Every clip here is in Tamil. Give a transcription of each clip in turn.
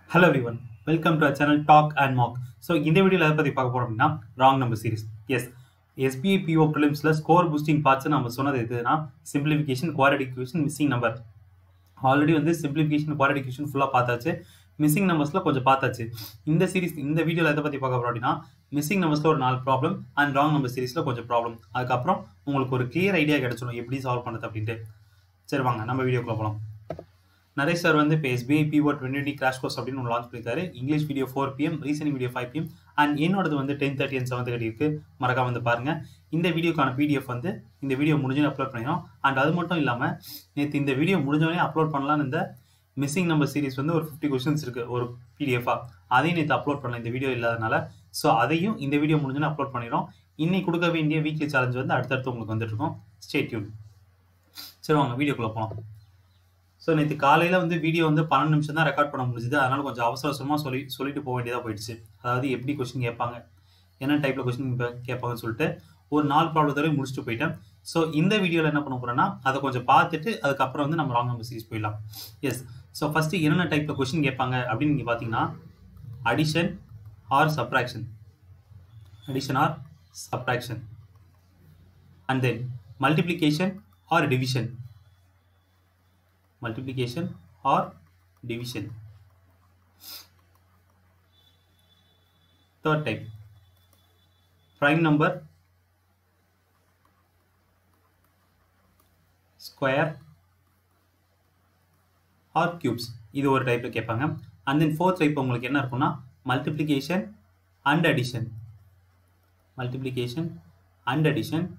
Hello everyone welcome to channel talk and mock so இந்த வீடியோவில் எதை பற்றி பார்க்க போகிறோம் அப்படின்னா wrong number series yes SBI PO ப்ரிலிம்ஸில் ஸ்கோர் பூஸ்டிங் பார்ட்ஸ் நம்ம சொன்னது எதுனா சிம்பிளிஃபிகேஷன் குவாரடிகேஷன் மிஸ்ஸிங் நம்பர் ஆல்ரெடி வந்து சிம்பிளிஃபிகேஷன் குவாரடிகேஷன் ஃபுல்லாக பார்த்தாச்சு மிஸ்ஸிங் நம்பர்ஸில் கொஞ்சம் பார்த்தாச்சு இந்த சீரிஸ் இந்த வீடியோவில் எதை பற்றி பார்க்க போகிறோம் அப்படின்னா மிஸ்ஸிங் நம்பர்ஸில் ஒரு நாலு ப்ராப்ளம் அண்ட் ராங் நம்பர் சீரிஸில் கொஞ்சம் ப்ராப்ளம் அதுக்கப்புறம் உங்களுக்கு ஒரு கிளியர் ஐடியா கிடச்சிடும் எப்படி சால்வ் பண்ணுறது அப்படின்ட்டு சரி வாங்க நம்ம வீடியோக்குள்ள போகலாம் நரேஷ் சார் வந்து இப்போ SBI PO twenty crash course அப்படின்னு ஒன்று லான்ச் பண்ணியிருக்காரு English video four PM reasoning video five PM and என்னோடது வந்து ten thirty and seven thirty இருக்கு மறக்காம வந்து பாருங்க இந்த வீடியோக்கான பிடிஎஃப் வந்து இந்த வீடியோ முடிஞ்சு அப்லோட் பண்ணிடும் அண்ட் அது மட்டும் இல்லாமல் நேற்று இந்த வீடியோ முடிஞ்சவனே அப்லோட் பண்ணலாம்னு இந்த மிஸ்ஸிங் நம்பர் சீரிஸ் வந்து ஒரு ஃபிஃப்டி கொஸ்டின்ஸ் இருக்கு ஒரு பிடிஎஃபாக அதையும் நேற்று அப்லோட் பண்ணல இந்த வீடியோ இல்லாதனால ஸோ அதையும் இந்த வீடியோ முடிஞ்சோன்னே அப்லோட் பண்ணிடும் இன்னைக்கு கொடுக்க வேண்டிய வீக்லி சேலஞ்ச் வந்து அடுத்தடுத்து உங்களுக்கு வந்துட்டு இருக்கும் ஸ்டேட்யூன் சரி வாங்க வீடியோக்குள்ளே போகலாம் ஸோ நேற்று காலையில் வந்து வீடியோ வந்து பன்னெண்டு நிமிஷம் தான் ரெக்கார்ட் பண்ண முடிஞ்சுது அதனால கொஞ்சம் அவசர அவசரமாக சொல்லி சொல்லிட்டு போக வேண்டியதாக போயிடுச்சு அதாவது எப்படி கொஸ்டின் கேட்பாங்க என்ன டைப்பில் கொஸ்டின் கேட்பாங்கன்னு சொல்லிட்டு ஒரு நாலு ப்ராப்ளத்தோடய முடிச்சுட்டு போயிட்டேன் ஸோ இந்த வீடியோவில் என்ன பண்ண போகிறேன்னா அதை கொஞ்சம் பார்த்துட்டு அதுக்கப்புறம் வந்து நம்ம ராங் நம்பர் சீரிஸ் போயிடலாம் எஸ் ஸோ ஃபஸ்ட்டு என்னென்ன டைப்பில் கொஸ்டின் கேட்பாங்க அப்படின்னு நீங்கள் பார்த்தீங்கன்னா addition or subtraction addition or subtraction and then multiplication or division multiplication or division. Third type prime number square or cubes இது ஒரு டைப்ல கேட்பாங்க அண்ட் தென் ஃபோர்த் டைப் உங்களுக்கு என்ன இருக்கும்னா multiplication and addition multiplication and addition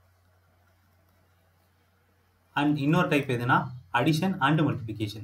and இன்னொரு டைப் எதுனா addition and multiplication.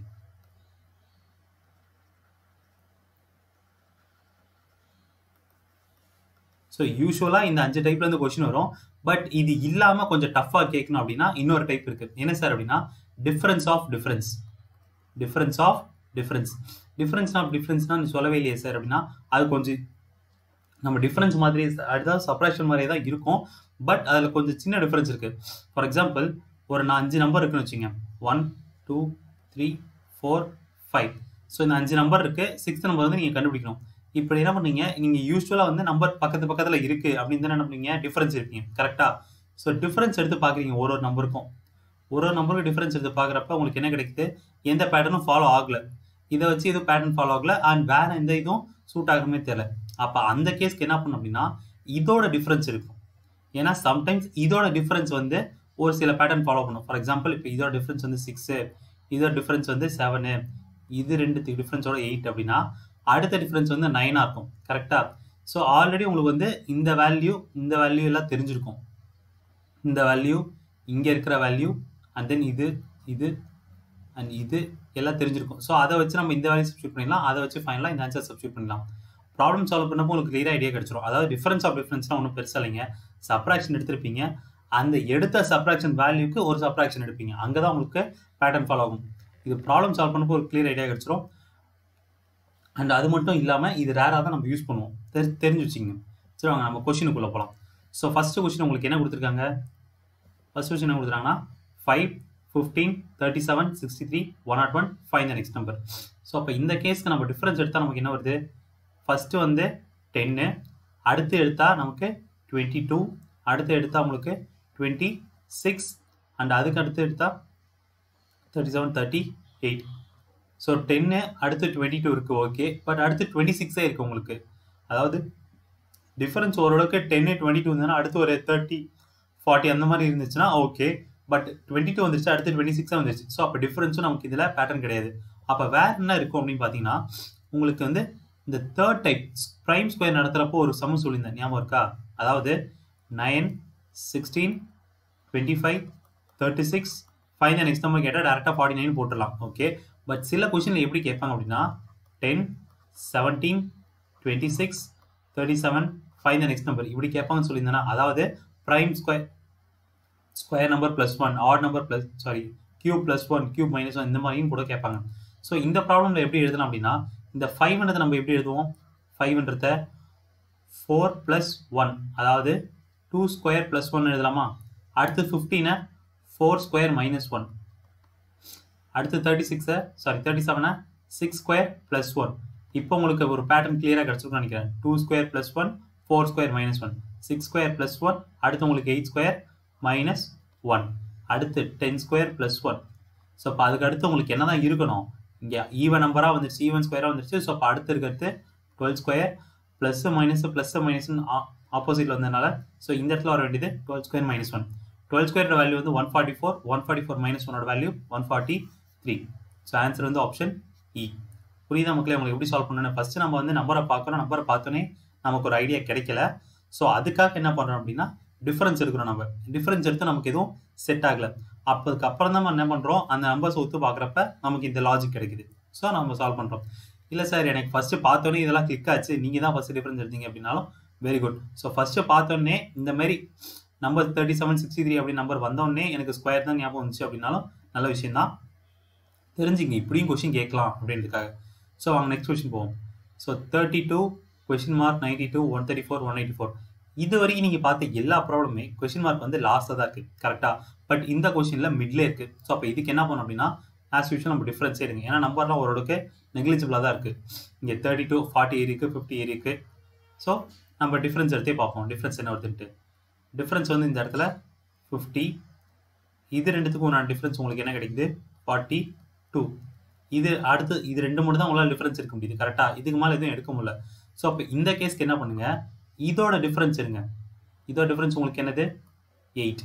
ஸோ யூஸ்வலாக இந்த அஞ்சு டைப்ல இருந்து கொஸ்டின் வரும் பட் இது இல்லாமல் கொஞ்சம் டஃப்பாக கேட்கணும் அப்படின்னா இன்னொரு டைப் இருக்கு என்ன சார் அப்படின்னா difference of difference difference of difference difference of டிஃபரன்ஸ்னா நீ சொல்லவே இல்லையே சார் அப்படின்னா அது கொஞ்சம் நம்ம டிஃபரன்ஸ் மாதிரி அதுதான் சப்ராக்ஷன் மாதிரியே தான் இருக்கும் பட் அதில் கொஞ்சம் சின்ன டிஃபரன்ஸ் இருக்கு ஃபார் எக்ஸாம்பிள் ஒரு நான் அஞ்சு நம்பர் இருக்குன்னு வச்சுங்க one two three four five so இந்த அஞ்சு நம்பர் இருக்குது சிக்ஸ்த் நம்பர் வந்து நீங்கள் கண்டுபிடிக்கணும் இப்படி என்ன பண்ணீங்க நீங்கள் யூஸ்வலாக வந்து நம்பர் பக்கத்து பக்கத்தில் இருக்குது அப்படின்னு தானே என்ன பண்ணீங்க டிஃபரன்ஸ் இருக்கீங்க கரெக்டாக ஸோ டிஃபரன்ஸ் எடுத்து பார்க்குறீங்க ஒரு ஒரு நம்பருக்கும் ஒரு ஒரு நம்பருக்கு டிஃபரன்ஸ் எடுத்து பார்க்குறப்ப உங்களுக்கு என்ன கிடைக்குது எந்த பேட்டர்னும் ஃபாலோ ஆகலை இதை வச்சு எதுவும் பேட்டர்ன் ஃபாலோ ஆகலை அண்ட் வேற எந்த இதுவும் சூட் ஆகுமே தெரியல அப்போ அந்த கேஸ்க்கு என்ன பண்ணும் அப்படின்னா இதோட டிஃப்ரென்ஸ் இருக்கும் ஏன்னா சம்டைம்ஸ் இதோட டிஃப்ரென்ஸ் வந்து ஒரு சில பேட்டர்ன் ஃபாலோ பண்ணும் ஃபார் எக்ஸாம்பிள் இப்போ இதோட டிஃப்ரென்ஸ் வந்து சிக்ஸு இதோட டிஃப்ரென்ஸ் வந்து செவனு இது ரெண்டுத்துக்கு டிஃப்ரென்ஸோட எயிட் அப்படின்னா அடுத்த டிஃப்ரென்ஸ் வந்து நைனாக இருக்கும் கரெக்டாக ஸோ ஆல்ரெடி உங்களுக்கு வந்து இந்த வேல்யூ இந்த வேல்யூ எல்லாம் தெரிஞ்சிருக்கும் இந்த வேல்யூ இங்கே இருக்கிற வேல்யூ அண்ட் தென் இது இது அண்ட் இது எல்லாம் தெரிஞ்சிருக்கும் ஸோ அதை வச்சு நம்ம இந்த வேல்யூ சப்ஸ்டியூட் பண்ணிடலாம் அதை வச்சு ஃபைனலாக இந்த ஆன்சர் சப்ஸ்டியூட் பண்ணலாம் ப்ராப்ளம் சால்வ் பண்ணப்போ உங்களுக்கு கிளியர் ஐடியா கிடைச்சிரும் அதாவது டிஃபரன்ஸ் ஆஃப் டிஃபரன்ஸ்லாம் ஒன்றும் பெருசாக இல்லைங்க சப்ராக்ஷன் எடுத்திருப்பீங்க அந்த எடுத்த சப்ராக்ஷன் வேல்யூக்கு ஒரு சப்ராக்ஷன் எடுப்பீங்க அங்கே தான் உங்களுக்கு பேட்டர்ன் ஃபாலோ ஆகும் இது ப்ராப்ளம் சால்வ் பண்ணப்போ ஒரு கிளியர் ஐடியா கிடச்சிரும் அண்ட் அது மட்டும் இல்லாமல் இது ரேராக தான் நம்ம யூஸ் பண்ணுவோம் தெரி தெரிஞ்சு வச்சுங்க சரி வாங்க நம்ம கொஷினுக்குள்ளே போகலாம் ஸோ ஃபஸ்ட்டு கொஷின் உங்களுக்கு என்ன கொடுத்துருக்காங்க ஃபஸ்ட் கொஷின் என்ன கொடுத்துருக்காங்கன்னா five fifteen thirty seven sixty three one naught one five the next number so அப்போ இந்த கேஸ்க்கு நம்ம டிஃப்ரென்ஸ் எடுத்தால் நமக்கு என்ன வருது ஃபஸ்ட்டு வந்து டென்னு அடுத்து எடுத்தால் நமக்கு டுவெண்ட்டி டூ அடுத்து எடுத்தால் உங்களுக்கு டுவெண்ட்டி சிக்ஸ் அண்ட் அதுக்கு அடுத்து எடுத்தால் thirty seven thirty eight so டென்னு அடுத்து டுவெண்ட்டி டூ இருக்குது ஓகே பட் அடுத்து டுவெண்ட்டி சிக்ஸே இருக்குது உங்களுக்கு அதாவது டிஃபரன்ஸ் ஓரளவுக்கு டென்னு டுவெண்ட்டி டூ இருந்ததுன்னா அடுத்து ஒரு தேர்ட்டி ஃபார்ட்டி அந்த மாதிரி இருந்துச்சுன்னா ஓகே பட் டுவெண்ட்டி டூ வந்துருச்சு அடுத்து டுவெண்ட்டி சிக்ஸாக வந்துருச்சு ஸோ அப்போ டிஃபரன்ஸும் நமக்கு இதில் பேட்டர்ன் கிடையாது அப்போ வேற என்ன இருக்கும் அப்படின்னு பார்த்தீங்கன்னா உங்களுக்கு வந்து இந்த தேர்ட் டைப் ப்ரைம் ஸ்கொயர் நடத்துகிறப்போ ஒரு சமம் சொல்லியிருந்தேன் ஞாபகம் இருக்கா அதாவது nine sixteen twenty five thirty six five next number கேட்டால் டேரெக்டாக ஃபார்ட்டி நைன் போட்டுடலாம் ஓகே பட் சில கொஷினில் எப்படி கேட்பாங்க அப்படின்னா ten seventeen twenty six thirty seven five next number இப்படி கேட்பாங்கன்னு சொல்லியிருந்தேன்னா அதாவது prime square square number plus one add number plus sorry cube plus one cube minus one இந்த மாதிரியும் கூட கேட்பாங்க ஸோ இந்த ப்ராப்ளமில் எப்படி எழுதலாம் அப்படின்னா இந்த ஃபைவ்ன்றதை நம்ம எப்படி எழுதுவோம் ஃபைவ்ன்றத ஃபோர் ப்ளஸ் ஒன் அதாவது டூ ஸ்கொயர் ப்ளஸ் ஒன் எழுதலாமா அடுத்து ஃபிஃப்டீனை ஃபோர் ஸ்கொயர் மைனஸ் ஒன் அடுத்து தேர்ட்டி சிக்ஸை சாரி தேர்ட்டி செவனை சிக்ஸ் ஸ்கொயர் ப்ளஸ் ஒன் இப்போ உங்களுக்கு ஒரு பேட்டர்ன் கிளியராக கிடச்சிருக்கும்னு நினைக்கிறேன் two square plus one four square minus one six square plus one அடுத்து உங்களுக்கு எயிட் ஸ்கொயர் மைனஸ் ஒன் அடுத்து ten square plus one so அப்போ அதுக்கு அடுத்து உங்களுக்கு என்ன தான் இருக்கணும் இங்கே ஈவன் நம்பராக வந்துருச்சு ஈவன் ஸ்கொயராக வந்துருச்சு ஸோ அப்போ அடுத்து இருக்கிறது twelve square plus minus plus மைனஸ்னு ஆப்போசிட்டில் வந்ததுனால ஸோ இந்த இடத்துல வர வேண்டியது twelve square minus one twelve square value வந்து one forty four one forty four minus ஒனோட value one forty three so answer வந்து ஆப்ஷன் இ புரியுதா மக்களே உங்களுக்கு எப்படி சால்வ் பண்ணணும் ஃபஸ்ட்டு நம்ம வந்து நம்பரை பார்க்குறோம் நம்பரை பார்த்தோன்னே நமக்கு ஒரு ஐடியா கிடைக்கல ஸோ அதுக்காக என்ன பண்ணுறோம் அப்படின்னா டிஃபரன்ஸ் எடுக்கிறோம் நம்ம டிஃபரன்ஸ் எடுத்து நமக்கு எதுவும் செட் ஆகலை அப்போதுக்கு அப்புறம் தான் நம்ம என்ன பண்ணுறோம் அந்த நம்பர்ஸ் ஒத்து பார்க்குறப்ப நமக்கு இந்த லாஜிக் கிடைக்குது ஸோ நம்ம சால்வ் பண்ணுறோம் இல்லை சார் எனக்கு ஃபஸ்ட்டு பார்த்தோன்னே இதெல்லாம் கிளிக் ஆச்சு நீங்கள் தான் ஃபஸ்ட்டு டிஃபரன்ஸ் எடுத்தீங்க அப்படின்னாலும் வெரி குட் ஸோ ஃபஸ்ட்டு பார்த்தோன்னே இந்த மாதிரி number thirty seven sixty three அப்படி நம்பர் வந்தோடனே எனக்கு ஸ்கொயர் தான் ஞாபகம் வந்துச்சு அப்படின்னாலும் நல்ல விஷயம் தான் தெரிஞ்சுங்க இப்படியும் கொஷின் கேட்கலாம் அப்படின்றதுக்காக ஸோ அவங்க நெக்ஸ்ட் கொஷின் போவோம் so thirty two question mark ninety two one thirty four one eighty four இது வரைக்கும் நீங்கள் பார்த்த எல்லா ப்ராப்ளமே கொஷின் மார்க் வந்து லாஸ்ட்டாக தான் இருக்குது கரெக்டாக பட் இந்த கொஷினில் மிட்ல இருக்குது ஸோ அப்போ இதுக்கு என்ன பண்ணணும் அப்படின்னா ஆஸ் யூஷுவல் நம்ம டிஃப்ரென்ஸ் எடுங்க ஏன்னா நம்பர்லாம் ஓரளவுக்கு நெக்லிஜிபிளாக தான் இருக்குது இங்கே தேர்ட்டி டூ ஃபார்ட்டி இருக்குது ஃபிஃப்டி இருக்குது ஸோ நம்ம டிஃப்ரென்ஸ் எடுத்தே பார்ப்போம் டிஃப்ரென்ஸ் என்ன வருதுன்ட்டு டிஃப்ரென்ஸ் வந்து இந்த இடத்துல ஃபிஃப்டி இது ரெண்டுத்துக்கும் நான் டிஃப்ரென்ஸ் உங்களுக்கு என்ன கிடைக்குது ஃபார்ட்டி டூ இது அடுத்து இது ரெண்டு மட்டும் தான் உங்களால் டிஃப்ரென்ஸ் எடுக்க முடியுது கரெக்டாக இதுக்கு மேலே எதுவும் எடுக்க முடியல ஸோ அப்போ இந்த கேஸ்க்கு என்ன பண்ணுங்க இதோட டிஃப்ரென்ஸ் எடுங்க இதோட டிஃப்ரென்ஸ் உங்களுக்கு என்னது எயிட்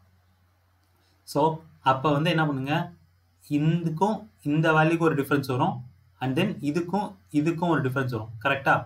ஸோ அப்போ வந்து என்ன பண்ணுங்க இதுக்கும் இந்த வேல்யூக்கு ஒரு டிஃப்ரென்ஸ் வரும் அண்ட் தென் இதுக்கும் இதுக்கும் ஒரு டிஃப்ரென்ஸ் வரும் கரெக்டாக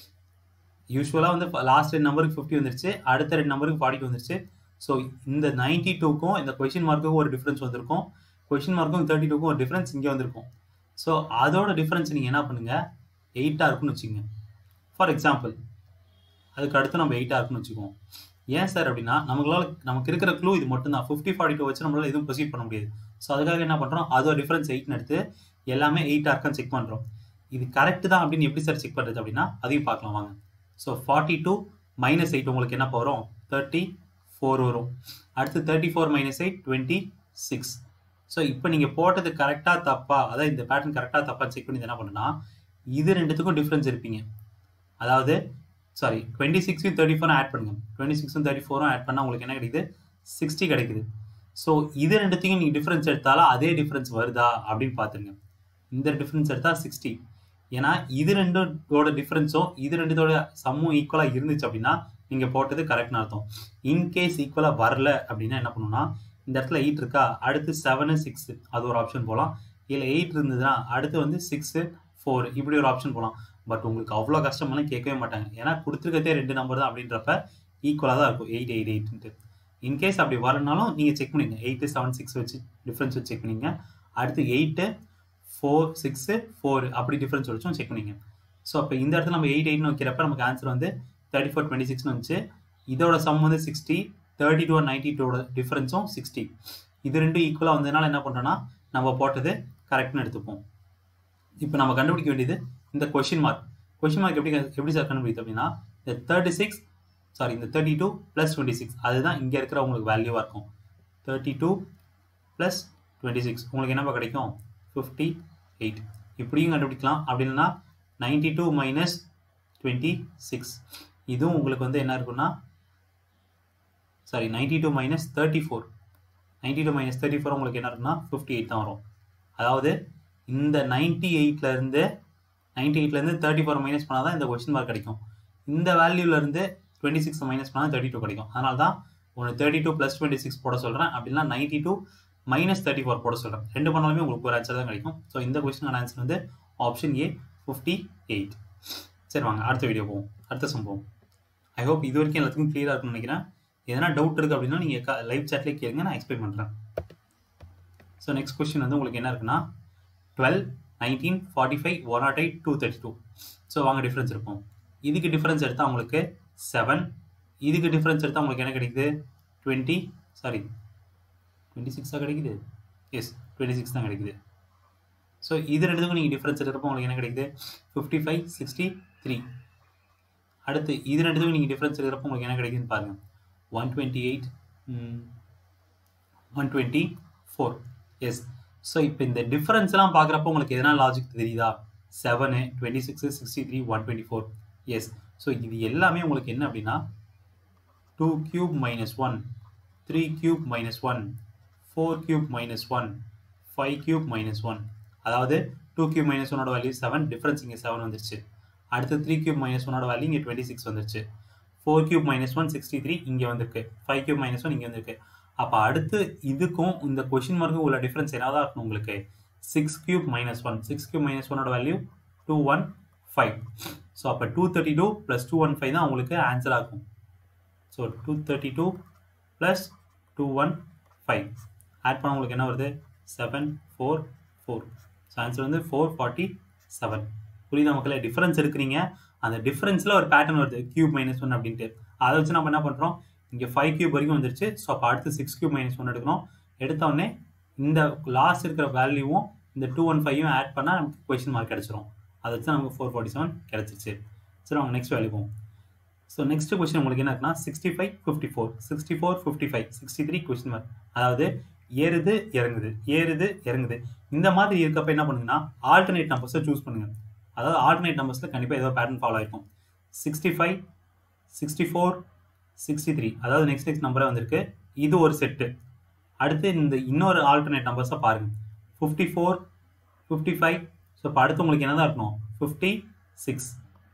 யூஸ்வலாக வந்து லாஸ்ட் ரெண்டு நம்பருக்கு ஃபிஃப்டி வந்துருச்சு அடுத்த ரெண்டு நம்பருக்கு ஃபார்ட்டி வந்துருச்சு ஸோ இந்த நைன்டி டூக்கும் இந்த கொஷின் மார்க்குக்கும் ஒரு டிஃப்ரென்ஸ் வந்திருக்கும் கொஷின் மார்க்கும் தேர்ட்டி டூக்கும் ஒரு டிஃப்ரென்ஸ் இங்கே வந்திருக்கும் ஸோ அதோட டிஃப்ரென்ஸ் நீங்கள் என்ன பண்ணுங்கள் எயிட்டாக இருக்குன்னு வச்சுக்கோங்க ஃபார் எக்ஸாம்பிள் அதுக்கு அடுத்து நம்ம எயிட்டாக இருக்குன்னு வச்சுக்குவோம் ஏன் சார் அப்படின்னா நம்மளால நமக்கு இருக்கிற க்ளூ இது மட்டும் தான் ஃபிஃப்டி ஃபார்ட்டி டூ வச்சு நம்மளால எதுவும் ப்ரொசீட் பண்ண முடியாது ஸோ அதுக்காக என்ன பண்ணுறோம் அதோட டிஃப்ரென்ஸ் எயிட்னு எடுத்து எல்லாமே எயிட்டாக இருக்கான்னு செக் பண்ணுறோம் இது கரெக்ட் தான் அப்படின்னு எப்படி சார் செக் பண்ணுறது அப்படின்னா அதையும் பார்க்கலாம் வாங்க so forty two minus eight உங்களுக்கு என்ன வரும் தேர்ட்டி ஃபோர் வரும் அடுத்து thirty four minus eight twenty six so இப்போ நீங்கள் போட்டது கரெக்டாக தப்பா அதாவது இந்த பேட்டர்ன் கரெக்டாக தப்பா செக் பண்ணி என்ன பண்ணுன்னா இது ரெண்டுத்துக்கும் டிஃப்ரென்ஸ் இருப்பீங்க அதாவது சாரி டுவெண்ட்டி சிக்ஸையும் தேர்ட்டி ஃபோரும் ஆட் பண்ணுங்க டுவெண்ட்டி சிக்ஸும் தேர்ட்டி ஃபோரும் ஆட் பண்ணால் உங்களுக்கு என்ன கிடைக்குது சிக்ஸ்டி கிடைக்குது ஸோ இது ரெண்டுத்தையும் நீங்கள் டிஃப்ரென்ஸ் எடுத்தாலும் அதே டிஃப்ரென்ஸ் வருதா அப்படின்னு பார்த்துருங்க இந்த டிஃப்ரென்ஸ் எடுத்தால் சிக்ஸ்டி ஏன்னா இது ரெண்டோட டிஃப்ரென்ஸும் இது ரெண்டுத்தோட சம்மும் ஈக்குவலாக இருந்துச்சு அப்படின்னா நீங்கள் போட்டது கரெக்ட்னு அர்த்தம் இன்கேஸ் ஈக்குவலாக வரல அப்படின்னா என்ன பண்ணணும்னா இந்த இடத்துல எயிட் இருக்கா அடுத்து செவனு சிக்ஸு அது ஒரு ஆப்ஷன் போகலாம் இல்லை எயிட் இருந்ததுன்னா அடுத்து வந்து சிக்ஸு ஃபோர் இப்படி ஒரு ஆப்ஷன் போகலாம் பட் உங்களுக்கு அவ்வளோ கஷ்டமெல்லாம் கேட்கவே மாட்டாங்க ஏன்னா கொடுத்துருக்கதே ரெண்டு நம்பர் தான் அப்படின்றப்ப ஈக்குவலாக தான் இருக்கும் எயிட் எயிட் எயிட்ன்ட்டு இன்கேஸ் அப்படி வரனாலும் நீங்கள் செக் பண்ணிங்க எயிட்டு செவன் சிக்ஸ் வச்சு டிஃப்ரென்ஸ் வச்சு செக் பண்ணிங்க அடுத்து எயிட்டு ஃபோர் சிக்ஸு ஃபோர் அப்படி டிஃப்ரென்ஸ் வச்சும் செக் பண்ணிங்க ஸோ அப்போ இந்த இடத்துல நம்ம எயிட் எயிட்னு வைக்கிறப்ப நமக்கு ஆன்சர் வந்து தேர்ட்டி ஃபோர் டுவெண்ட்டி சிக்ஸ்னு வந்துச்சு இதோட சம் வந்து சிக்ஸ்டி தேர்ட்டி டூ நைன்டி டூட டிஃப்ரென்ஸும் சிக்ஸ்டி இது ரெண்டும் ஈக்குவலாக வந்ததுனால என்ன பண்ணுறோன்னா நம்ம போட்டது கரெக்ட்னு எடுத்துப்போம் இப்போ நம்ம கண்டுபிடிக்க வேண்டியது இந்த கொஷின் மார்க் கொஷின் மார்க் எப்படி எப்படி சார் கண்டுபிடிக்குது அப்படின்னா இந்த தேர்ட்டி சிக்ஸ் சாரி இந்த thirty two plus twenty six அதுதான் இங்கே இருக்கிற உங்களுக்கு வேல்யூவாக இருக்கும் thirty two plus twenty six உங்களுக்கு என்னப்பா கிடைக்கும் ஃபிஃப்டி எயிட் இப்படியும் கண்டுபிடிக்கலாம் அப்படி இல்லைன்னா ninety two minus twenty six இதுவும் உங்களுக்கு வந்து என்ன இருக்குன்னா sorry ninety two minus thirty four ninety two minus thirty four உங்களுக்கு என்ன இருக்குன்னா ஃபிஃப்டி எயிட் தான் வரும் அதாவது இந்த நைன்டி எயிட்லேருந்து நைன்டி எயிட்லேருந்து தேர்ட்டி ஃபோர் மைனஸ் பண்ணால் தான் இந்த கொஸ்டின் மார்க் கிடைக்கும் இந்த வேல்யூலேருந்து டுவெண்ட்டி சிக்ஸ் மைனஸ் பண்ணால் தேர்ட்டி டூ கிடைக்கும் அதனால தான் ஒன்று thirty two plus twenty six போட சொல்கிறேன் அப்படின்னா ninety two minus thirty four போட சொல்கிறேன் ரெண்டு பண்ணாலுமே உங்களுக்கு ஒரு ஆன்சர் தான் கிடைக்கும் ஸோ இந்த கொஸ்டினான ஆன்சர் வந்து ஆப்ஷன் ஏ ஃபிஃப்டி எயிட் சரி வாங்க அடுத்த வீடியோ போவோம் அடுத்த சம்பவம் ஐ ஹோப் இது வரைக்கும் எல்லாத்துக்கும் கிளியராக இருக்கும்னு நினைக்கிறேன் எதனா டவுட் இருக்குது அப்படின்னா நீங்கள் லைவ் சாட்லேயே கேளுங்க நான் எக்ஸ்பிளைன் பண்ணுறேன் ஸோ நெக்ஸ்ட் கொஸ்டின் வந்து உங்களுக்கு என்ன இருக்குன்னா twelve nineteen forty five one naught eight two thirty two so வாங்க டிஃப்ரென்ஸ் இருக்கும் இதுக்கு டிஃப்ரென்ஸ் எடுத்தால் உங்களுக்கு செவன் இதுக்கு டிஃப்ரென்ஸ் எடுத்தால் உங்களுக்கு என்ன கிடைக்குது டுவெண்ட்டி சாரி டுவெண்ட்டி சிக்ஸாக கிடைக்குது எஸ் டுவெண்ட்டி சிக்ஸ் தான் கிடைக்குது ஸோ இது ரெண்டுத்துக்கும் நீங்கள் டிஃப்ரென்ஸ் எடுக்கிறப்போ உங்களுக்கு என்ன கிடைக்குது ஃபிஃப்டி ஃபைவ் சிக்ஸ்டி த்ரீ அடுத்து இது ரெண்டுத்துக்கும் நீங்கள் டிஃப்ரென்ஸ் எடுக்கிறப்போ உங்களுக்கு என்ன கிடைக்குதுன்னு பாருங்கள் one twenty eight one twenty four yes so இப்போ இந்த டிஃப்ரென்ஸ்லாம் பார்க்குறப்போ உங்களுக்கு எதனா லாஜிக் தெரியுதா seven twenty six sixty three one twenty four yes so இது எல்லாமே உங்களுக்கு என்ன அப்படின்னா two cube minus one three cube minus one four cube minus one five cube minus one அதாவது டூ கியூப் மைனஸ் ஒனோட வேல்யூ செவன் டிஃப்ரென்ஸ் இங்கே செவன் வந்துருச்சு அடுத்து த்ரீ கியூப் மைனஸ் ஒனோட வேல்யூ இங்கே டுவெண்ட்டி சிக்ஸ் வந்துருச்சு four cube minus one sixty three இங்கே வந்திருக்கு ஃபைவ் கியூப் மைனஸ் ஒன் இங்கே வந்திருக்கு அப்போ அடுத்து இதுக்கும் இந்த கொஷின் மார்க்கும் உள்ள டிஃப்ரென்ஸ் என்னதான் இருக்கும் உங்களுக்கு six cube minus one six cube minus ஒனோட value two one five so அப்போ two thirty two plus two one five தான் உங்களுக்கு ஆன்சர் ஆகும் so two thirty two plus two one five add பண்ண உங்களுக்கு என்ன வருது seven four four so answer வந்து ஃபோர் ஃபார்ட்டி செவன் புரியுதா மக்களே டிஃப்ரென்ஸ் எடுக்கிறீங்க அந்த டிஃப்ரென்ஸில் ஒரு பேட்டர்ன் வருது கியூப் மைனஸ் ஒன் அப்படின்ட்டு அதை வச்சு நம்ம என்ன பண்ணுறோம் இங்கே ஃபைவ் கியூப் வரைக்கும் வந்துருச்சு ஸோ அப்போ அடுத்து சிக்ஸ் கியூப் மைனஸ் ஒன் எடுக்கணும் எடுத்தோடனே இந்த லாஸ்ட் இருக்கிற வேல்யூவும் இந்த டூ ஒன் ஃபைவும் ஆட் பண்ணால் நமக்கு கொஷின் மார்க் கிடச்சிரும் அதை வச்சு நமக்கு ஃபோர் ஃபார்ட்டி செவன் கிடச்சிச்சு சரி அவங்க நெக்ஸ்ட் வேல்யூ போவோம் ஸோ நெக்ஸ்ட் கொஸ்டின் உங்களுக்கு என்ன இருக்குன்னா sixty five fifty four sixty four fifty five sixty three question mark அதாவது ஏறுது இறங்குது ஏறுது இறங்குது இந்த மாதிரி இருக்கப்ப என்ன பண்ணுங்கன்னா ஆல்டர்னேட் நம்பர்ஸை சூஸ் பண்ணுங்க அதாவது ஆல்டர்னேட் நம்பர்ஸில் கண்டிப்பாக ஏதோ பேட்டர்ன் ஃபாலோ ஆயிருக்கும் sixty five sixty four sixty three அதாவது நெக்ஸ்ட் நெக்ஸ்ட் நம்பரே வந்திருக்கு இது ஒரு செட்டு அடுத்து இந்த இன்னொரு ஆல்டர்னேட் நம்பர்ஸை பாருங்க fifty four fifty five so இப்போ அடுத்து உங்களுக்கு என்ன தான் இருக்கணும் fifty six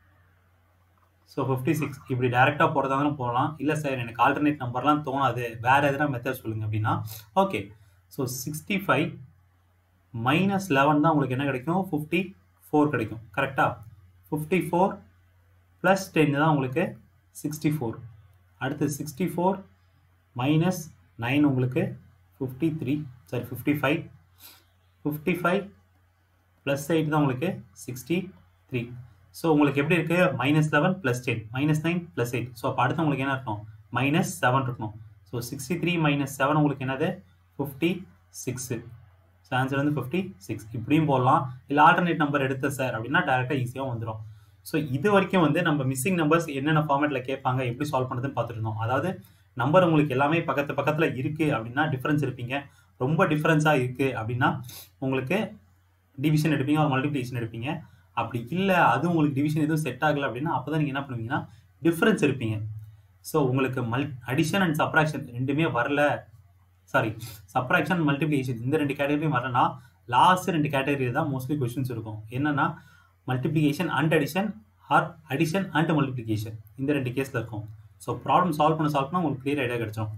so fifty six இப்படி டேரெக்டாக போகிறதாலும் போகலாம் இல்லை சார் எனக்கு ஆல்டர்னேட் நம்பர்லாம் தோணாது வேறு எதனா மெத்தட் சொல்லுங்கள் அப்படின்னா okay so sixty five minus eleven தான் உங்களுக்கு என்ன கிடைக்கும் ஃபிஃப்டி ஃபோர் கிடைக்கும் கரெக்டாக ஃபிஃப்டி ஃபோர் ப்ளஸ் டென் தான் உங்களுக்கு சிக்ஸ்டி ஃபோர் அடுத்து சிக்ஸ்டி ஃபோர் மைனஸ் நைன் உங்களுக்கு fifty three sorry fifty five fifty five plus eight தான் உங்களுக்கு சிக்ஸ்டி த்ரீ ஸோ உங்களுக்கு எப்படி இருக்குது minus eleven plus ten minus nine plus eight so அப்போ அடுத்து உங்களுக்கு என்ன இருக்கணும் மைனஸ் செவன் இருக்கணும் so sixty three minus seven உங்களுக்கு என்னது ஃபிஃப்டி சிக்ஸு ஸோ ஆன்சர் வந்து ஃபிஃப்டி சிக்ஸ் இப்படியும் போடலாம் இல்லை ஆல்டர்னேட் நம்பர் எடுத்த சார் அப்படின்னா டேரெக்டாக ஈஸியாக வந்துடும் ஸோ இது வரைக்கும் வந்து நம்ம மிஸ்ஸிங் நம்பர்ஸ் என்னென்ன ஃபார்மேட்டில் கேட்பாங்க எப்படி சால்வ் பண்ணுறதுன்னு பார்த்துட்டு இருந்தோம் அதாவது நம்பர் உங்களுக்கு எல்லாமே பக்கத்து பக்கத்தில் இருக்குது அப்படின்னா டிஃப்ரென்ஸ் இருப்பீங்க ரொம்ப டிஃப்ரென்ஸாக இருக்குது அப்படின்னா உங்களுக்கு டிவிஷன் எடுப்பீங்க ஒரு மல்டிப்ளிகேஷன் எடுப்பீங்க அப்படி இல்லை அது உங்களுக்கு டிவிஷன் எதுவும் செட் ஆகலை அப்படின்னா அப்போ தான் நீங்கள் என்ன பண்ணுவீங்கன்னா டிஃப்ரென்ஸ் இருப்பீங்க ஸோ உங்களுக்கு மல் அடிஷன் அண்ட் சப்ராக்ஷன் ரெண்டுமே வரல சாரி சப்ராக்ஷன் மல்டிப்ளிகேஷன் இந்த ரெண்டு கேட்டகரியும் வரலன்னா லாஸ்ட் ரெண்டு கேட்டகரி தான் மோஸ்ட்லி கொஸ்டின்ஸ் இருக்கும் என்னன்னா multiplication and addition or addition and multiplication இந்த ரெண்டு கேஸில் இருக்கும் ஸோ ப்ராப்ளம் சால்வ் பண்ண சால்வ் பண்ணால் உங்களுக்கு கிளியர் ஐடியா கிடச்சிடும்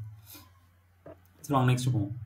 சரி வாங்க நெக்ஸ்ட் போவோம்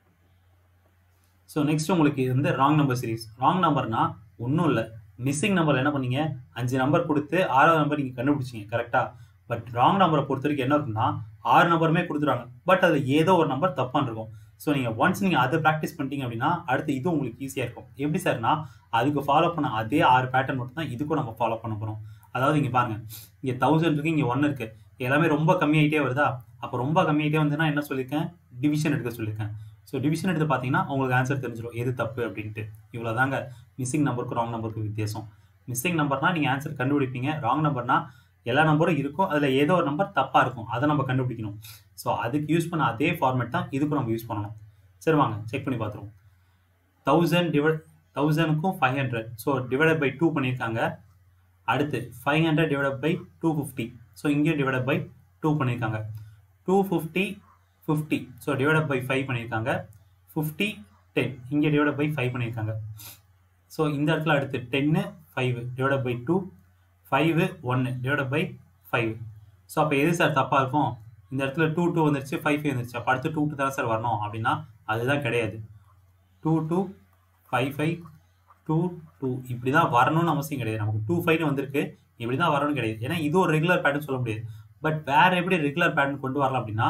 ஸோ நெக்ஸ்ட் உங்களுக்கு இது வந்து ராங் நம்பர் சீரிஸ் ராங் நம்பர்னா ஒன்றும் இல்லை மிஸ்ஸிங் நம்பர் என்ன பண்ணீங்க அஞ்சு நம்பர் கொடுத்து ஆறாவது நம்பர் நீங்கள் கண்டுபிடிச்சிங்க கரெக்டாக பட் ராங் நம்பரை பொறுத்த வரைக்கும் என்ன இருக்குன்னா ஆறு நம்பருமே கொடுத்துருவாங்க பட் அதில் ஏதோ ஒரு நம்பர் தப்பான் இருக்கும் ஸோ நீங்கள் ஒன்ஸ் நீங்கள் அதை ப்ராக்டிஸ் பண்ணிட்டீங்க அப்படின்னா அடுத்து இது உங்களுக்கு ஈஸியாக இருக்கும் எப்படி சார்னா அதுக்கு ஃபாலோ பண்ண அதே ஆறு பேட்டர்ன் மட்டும் தான் இதுக்கும் நம்ம ஃபாலோ பண்ண போகிறோம் அதாவது இங்கே பாருங்கள் இங்கே தௌசண்ட் இருக்குது இங்கே ஒன் இருக்குது எல்லாமே ரொம்ப கம்மியாயிட்டே வருதா அப்போ ரொம்ப கம்மியாயிட்டே வந்துன்னா என்ன சொல்லியிருக்கேன் டிவிஷன் எடுக்க சொல்லியிருக்கேன் ஸோ டிவிஷன் எடுத்து பார்த்தீங்கன்னா உங்களுக்கு ஆன்சர் தெரிஞ்சிடும் எது தப்பு அப்படின்ட்டு இவ்வளோ தாங்க மிஸ்ஸிங் நம்பருக்கு ராங் நம்பருக்கு வித்தியாசம் மிஸ்ஸிங் நம்பர்னா நீங்கள் ஆன்சர் கண்டுபிடிப்பீங்க ராங் நம்பர்னா எல்லா நம்பரும் இருக்கும் அதில் ஏதோ ஒரு நம்பர் தப்பாக இருக்கும் அதை நம்ம கண்டுபிடிக்கணும் ஸோ அதுக்கு யூஸ் பண்ண அதே ஃபார்மேட் தான் இதுக்கும் நம்ம யூஸ் பண்ணணும் சரி வாங்க செக் பண்ணி பார்த்துருவோம் தௌசண்ட் டிவைட் தௌசண்ட்க்கும் five hundred so divided by two பண்ணியிருக்காங்க அடுத்து five hundred divide by two fifty so இங்கேயும் டிவைட் பை டூ பண்ணியிருக்காங்க two fifty fifty so divide by five பண்ணியிருக்காங்க ஃபிஃப்டி டென் இங்கே டிவைட் பை ஃபைவ் பண்ணியிருக்காங்க ஸோ இந்த இடத்துல அடுத்து ten five divide by two five ஒன்று டிவைட் பை ஃபைவ் ஸோ அப்போ எது சார் தப்பாக இருக்கும் இந்த இடத்துல டூ டூ வந்துருச்சு ஃபைவ் ஃபைவ் வந்துருச்சு அப்போ அடுத்து டூ டூ தான் சார் வரணும் அப்படின்னா அதுதான் கிடையாது two two five five two two இப்படி தான் வரணும்னு அவசியம் கிடையாது நமக்கு டூ ஃபைவ்னு வந்திருக்கு இப்படி தான் வரணும்னு கிடையாது ஏன்னா இது ஒரு ரெகுலர் பேட்டர்ன் சொல்ல முடியாது பட் வேறு எப்படி ரெகுலர் பேட்டர்ன் கொண்டு வரலாம் அப்படின்னா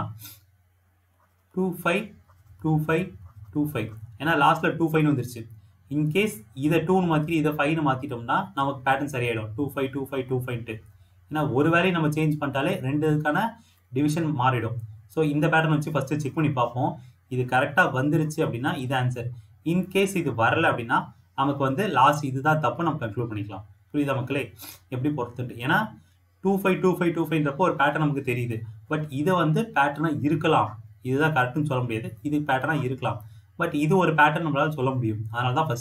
two five two five two five ஏன்னா லாஸ்ட்டில் டூ ஃபைவ்னு வந்துருச்சு இன்கேஸ் இதை டூன்னு மாற்றி இதை ஃபைவ்னு மாற்றிட்டோம்னா நமக்கு பேட்டர்ன் சரியாயிடும் two five two five two ஃபைவ்ட்டு ஏன்னா ஒரு வேலையை நம்ம சேஞ்ச் பண்ணிட்டாலே ரெண்டு இதுக்கான டிவிஷன் மாறிடும் ஸோ இந்த பேட்டர்ன் வச்சு ஃபஸ்ட்டு செக் பண்ணி பார்ப்போம் இது கரெக்டாக வந்துருச்சு அப்படின்னா இது ஆன்சர் இன்கேஸ் இது வரல அப்படின்னா நமக்கு வந்து லாஸ்ட் இதுதான் தப்பு நம்ம கன்க்ளூட் பண்ணிக்கலாம் புரியுதா மக்களே எப்படி பொறுத்துட்டு ஏன்னா two five two five two ஃபைவ்ன்றப்போ ஒரு பேட்டர்ன் நமக்கு தெரியுது பட் இதை வந்து பேட்டர்னாக இருக்கலாம் இதுதான் கரெக்டுன்னு சொல்ல முடியாது இது பேட்டர்னாக இருக்கலாம் பட் இது ஒரு பேட்டர்ன் நம்மளால சொல்ல முடியும் அதனால தான் ஃபஸ்ட்டு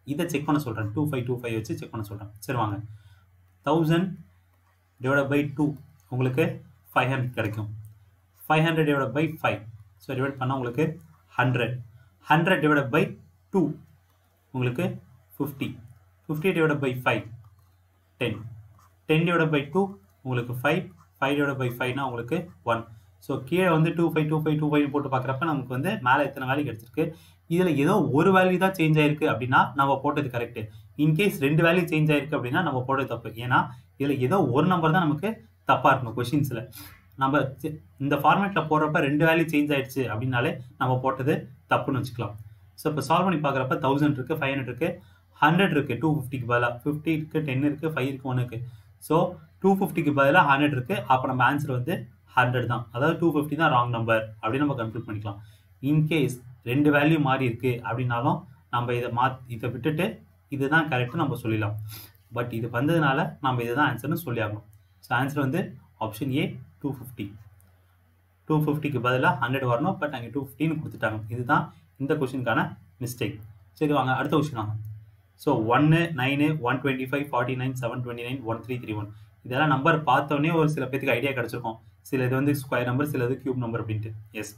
இதை செக் பண்ண சொல்கிறேன் டூ ஃபைவ் டூ ஃபைவ் வச்சு செக் பண்ண சொல்கிறேன் சரி வாங்க தௌசண்ட் டிவைட் பை டூ உங்களுக்கு ஃபைவ் ஹண்ட்ரட் கிடைக்கும் five hundred divide by five so divide பண்ணால் உங்களுக்கு hundred hundred divide by two உங்களுக்கு fifty fifty divide by five ten ten divide by two உங்களுக்கு ஃபைவ் ஃபைவ் டிவைட் பை ஃபைவ்னா உங்களுக்கு ஒன் ஸோ கீழே வந்து two five two five two five போட்டு பார்க்குறப்ப நமக்கு வந்து மேலே எத்தனை வேல்யூ கிடச்சிருக்கு இதில் ஏதோ ஒரு வேல்யூ தான் சேஞ்ச் ஆயிருக்கு அப்படின்னா நம்ம போட்டது கரெக்டு இன்கேஸ் ரெண்டு வேல்யூ சேஞ்ச் ஆயிருக்கு அப்படின்னா நம்ம போட்டது தப்பு ஏன்னா இதில் ஏதோ ஒரு நம்பர் தான் நமக்கு தப்பாக இருக்கணும் கொஷின்ஸில் நம்ம சி- இந்த ஃபார்மேட்டில் போடுறப்ப ரெண்டு வேல்யூ சேஞ்ச் ஆயிடுச்சு அப்படின்னாலே நம்ம போட்டது தப்புன்னு வச்சுக்கலாம் ஸோ இப்போ சால்வ் பண்ணி பார்க்குறப்ப தௌசண்ட் இருக்குது ஃபைவ் ஹண்ட்ரட் இருக்குது ஹண்ட்ரட் இருக்குது டூ ஃபிஃப்டிக்கு பதிலாக ஃபிஃப்டி இருக்குது டென் இருக்குது ஃபைவ் இருக்குது ஒன்று இருக்குது ஸோ டூ ஃபிஃப்டிக்கு பதிலாக ஹண்ட்ரட் இருக்குது அப்போ நம்ம ஆன்சர் வந்து ஹண்ட்ரட் தான் அதாவது டூ ஃபிஃப்டி தான் ராங் நம்பர் அப்படின்னு நம்ம கன்க்ளூட் பண்ணிக்கலாம் இன்கேஸ் ரெண்டு வேல்யூ மாறி இருக்கு அப்படின்னாலும் நம்ம இதை மா இதை விட்டுட்டு இதுதான் கரெக்ட்னு நம்ம சொல்லிடலாம் பட் இது வந்ததுனால நம்ம இதுதான் ஆன்சர்னு சொல்லி ஆகணும் ஸோ ஆன்சர் வந்து option A two fifty two ஃபிஃப்டிக்கு பதிலாக ஹண்ட்ரட் வரணும் பட் அங்கே டூ ஃபிஃப்டின்னு கொடுத்துட்டாங்க இதுதான் இந்த கொஷினுக்கான மிஸ்டேக் சரி வாங்க அடுத்த கொஷின் வாங்க ஸோ ஒன்று nine one twenty five forty nine seven twenty nine one three three one இதெல்லாம் நம்பர் பார்த்தோன்னே ஒரு சில பேத்துக்கு ஐடியா கிடச்சிருக்கும் சில இது வந்து ஸ்கொயர் நம்பர் சில இது கியூப் நம்பர் அப்படின்ட்டு எஸ்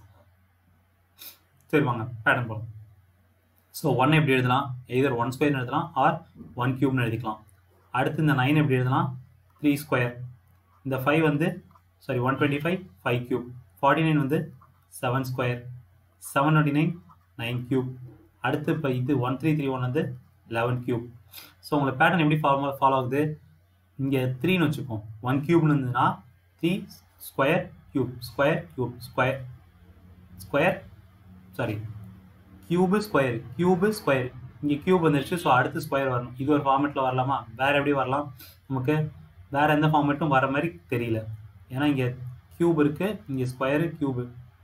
சரி வாங்க பேட்டர்ன் போகலாம் ஸோ ஒன் எப்படி எழுதலாம் எய்தர் ஒன் ஸ்கொயர்னு எழுதலாம் ஆர் ஒன் கியூப்னு எழுதிக்கலாம் அடுத்து இந்த நைன் எப்படி எழுதலாம் த்ரீ ஸ்கொயர் இந்த ஃபைவ் வந்து sorry one twenty five five cube forty nine வந்து seven square seven twenty nine nine cube அடுத்து இப்போ இது ஒன் த்ரீ த்ரீ ஒன் வந்து லெவன் கியூப் ஸோ உங்களுக்கு பேட்டர்ன் எப்படி ஃபாலோ ஃபாலோ ஆகுது இங்கே த்ரீன்னு வச்சுப்போம் ஒன் கியூப்னு இருந்ததுன்னா three square cube square cube square square sorry cube square cube square இங்கே கியூப் வந்துருச்சு ஸோ அடுத்து ஸ்கொயர் வரணும் இது ஒரு ஃபார்மேட்டில் வரலாமா வேறு எப்படி வரலாம் நமக்கு வேறு எந்த ஃபார்மேட்டும் வர மாதிரி தெரியல ஏன்னா இங்கே கியூப் இருக்குது இங்கே ஸ்கொயரு கியூபு